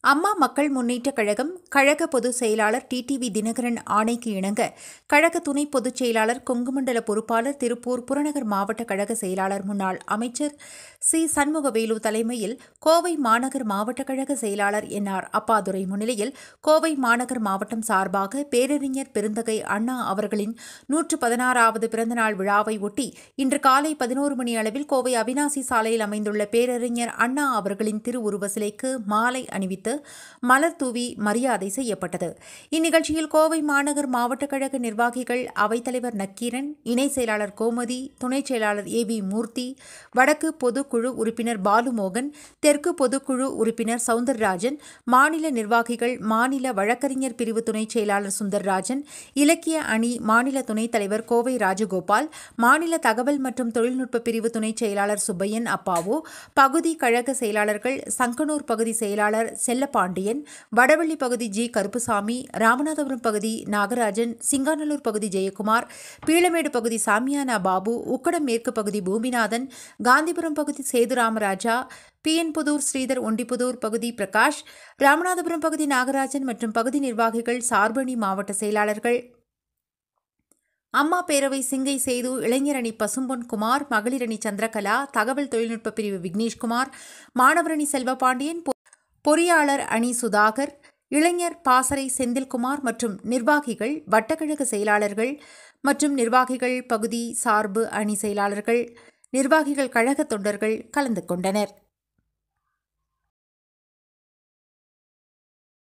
அம்மா மக்கள் முன்னேற்றக் கழகம் கழக பொதுச் செயலாளர் டிடிவி தினகரன் ஆணைக்கு இணங்க கழக துணை பொதுச் செயலாளர் கொங்குமண்டல பொறுப்பாளர் திருப்பூர் புறநகர் மாவட்ட கழக செயலாளர் முன்னாள் அமைச்சர் சி சண்முகவேலு தலைமையில் கோவை மாநகர் மாவட்ட கழக செயலாளர் என் ஆர் அப்பாதுரை முன்னிலையில் கோவை மாநகர் மாவட்டம் சார்பாக பேரறிஞர் பெருந்தகை அண்ணா அவர்களின் நூற்று பதினாறாவது பிறந்தநாள் விழாவை ஒட்டி இன்று காலை பதினோரு மணி அளவில் கோவை அவினாசி சாலையில் அமைந்துள்ள பேரறிஞர் அண்ணா அவர்களின் திருவுருவ சிலைக்கு மாலை அணிவித்து மலர் தூவி மரியாதை செய்யப்பட்டது இந்நிகழ்ச்சியில் கோவை மாநகர் மாவட்ட கழக நிர்வாகிகள் அவைத்தலைவர் நக்கீரன் இணை செயலாளர் கோமதி துணைச் செயலாளர் ஏ வி மூர்த்தி வடக்கு பொதுக்குழு உறுப்பினர் பாலுமோகன் தெற்கு பொதுக்குழு உறுப்பினர் சவுந்தரராஜன் மாநில நிர்வாகிகள் மாநில வழக்கறிஞர் பிரிவு துணைச் செயலாளர் சுந்தர்ராஜன் இலக்கிய அணி மாநில துணைத் தலைவர் கோவை ராஜகோபால் மாநில தகவல் மற்றும் தொழில்நுட்ப பிரிவு துணைச் செயலாளர் சுப்பையன் அப்பாவு பகுதி கழக செயலாளர்கள் சங்கனூர் பகுதி செயலாளர் செல்லப்பாண்டியன் வடவள்ளி பகுதி ஜி கருப்புசாமி ராமநாதபுரம் பகுதி நாகராஜன் சிங்காநல்லூர் பகுதி ஜெயக்குமார் பீளமேடு பகுதி சாமியானா பாபு உக்கடம் மேற்கு பகுதி பூமிநாதன் காந்திபுரம் பகுதி சேதுராமராஜா பிஎன்புதூர் ஸ்ரீதர் ஒண்டிப்புதூர் பகுதி பிரகாஷ் ராமநாதபுரம் பகுதி நாகராஜன் மற்றும் பகுதி நிர்வாகிகள் சார்பணி மாவட்ட செயலாளர்கள் அம்மா பேரவை சிங்கை சேது இளைஞரணி பசும்பொன் குமார் மகளிரணி சந்திரகலா தகவல் தொழில்நுட்ப பிரிவு விக்னேஷ்குமார் மாணவரணி செல்வபாண்டியன் பொ- பொறியாளர் அணி சுதாகர் இளைஞர் பாசறை செந்தில்குமார் மற்றும் நிர்வாகிகள் வட்டக்கழக செயலாளர்கள் மற்றும் நிர்வாகிகள் பகுதி சார்பு அணி செயலாளர்கள் நிர்வாகிகள் கழக தொண்டர்கள் கலந்து கொண்டனர்